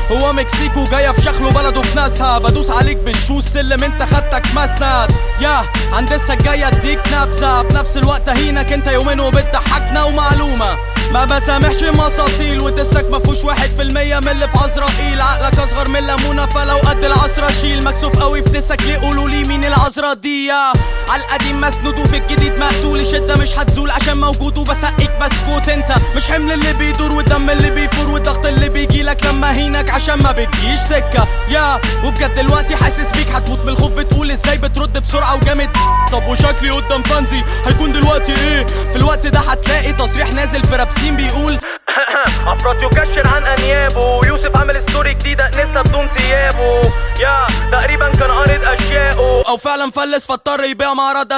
هو مكسيكو جاية في شخله بلده بناسها بدوس عليك بالشوز سلم انت خدتك مسند يا هندسة جاية اديك نبذة في نفس الوقت هينك انت يومين وبتضحكنا ومعلومة ما بسامحش مساطيل ودسك مفهوش واحد في المية من اللي في عزرائيل عقلك اصغر من ليمونة فلو قد العصرة شيل مكسوف قوي في دسك ليه قولوا لي مين العذرة دي يا على القديم مسنود وفي الجديد مقتول الشدة مش هتزول عشان موجود وبسقك بسكوت انت مش حمل اللي بيدور والدم اللي بيفور والضغط اللي بيجيلك لما هينك عشان ما بتجيش سكة يا وبجد دلوقتي حاسس بيك هتموت من الخوف بتقول ازاي بترد بسرعة وجامد طب وشكلي قدام فانزي هيكون دلوقتي ايه في الوقت ده هتلاقي تصريح نازل في رابسين بيقول افراد يكشر عن انيابه يوسف عمل ستوري جديده نسا بدون ثيابه يا تقريبا كان قارد اشياءه او فعلا فلس فاضطر يبيع معرض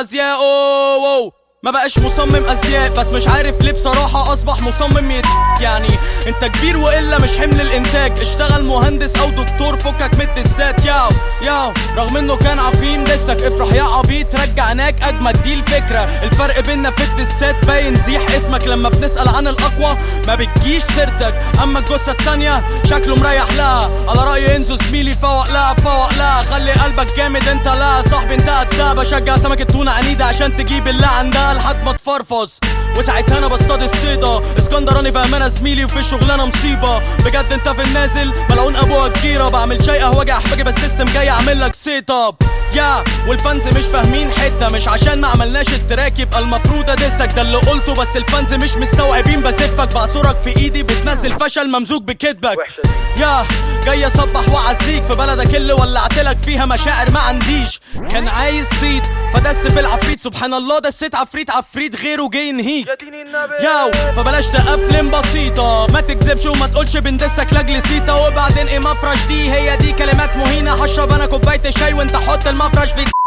ازياءه ما بقاش مصمم ازياء بس مش عارف ليه بصراحة اصبح مصمم يت... يعني انت كبير والا مش حمل الانتاج اشتغل مهندس او دكتور فكك من الدسات ياو ياو رغم انه كان عقيم دسك افرح يا عبيط رجعناك اجمد دي الفكرة الفرق بينا في الدسات باين زيح اسمك لما بنسأل عن الاقوى ما بتجيش سيرتك اما الجثة التانية شكله مريح لها على رأي انزو زميلي فوق لا فوق لا خلي قلبك جامد انت لا صاحبي انت قدها بشجع سمكة تونة عنيدة عشان تجيب اللي عندها لحد ما تفرفص وساعتها انا بصطاد الصيدة اسكندراني فاهمانة زميلي وفي الشغلانة مصيبة بجد انت في النازل ملعون ابوها الجيرة بعمل شاي قهوة احباجي بس السيستم جاي اعمل لك سيت اب يا والفانز مش فاهمين حته مش عشان ما عملناش التراك يبقى المفروض ادسك ده اللي قلته بس الفانز مش مستوعبين بسفك بعصرك في ايدي بتنزل فشل ممزوج بكدبك يا جاي اصبح واعزيك في بلدك اللي ولعتلك فيها مشاعر ما عنديش كان عايز صيت فدس في العفريت سبحان الله دسيت عفريت عفريت غيره جاي ينهيك يا دين النبي ياو فبلاش تقفلم بسيطة ما تكذبش وما تقولش بندسك لاجل سيطة وبعدين ايه مفرش دي هي دي كلمات مهينة هشرب انا كوباية الشاي وانت حط المفرش في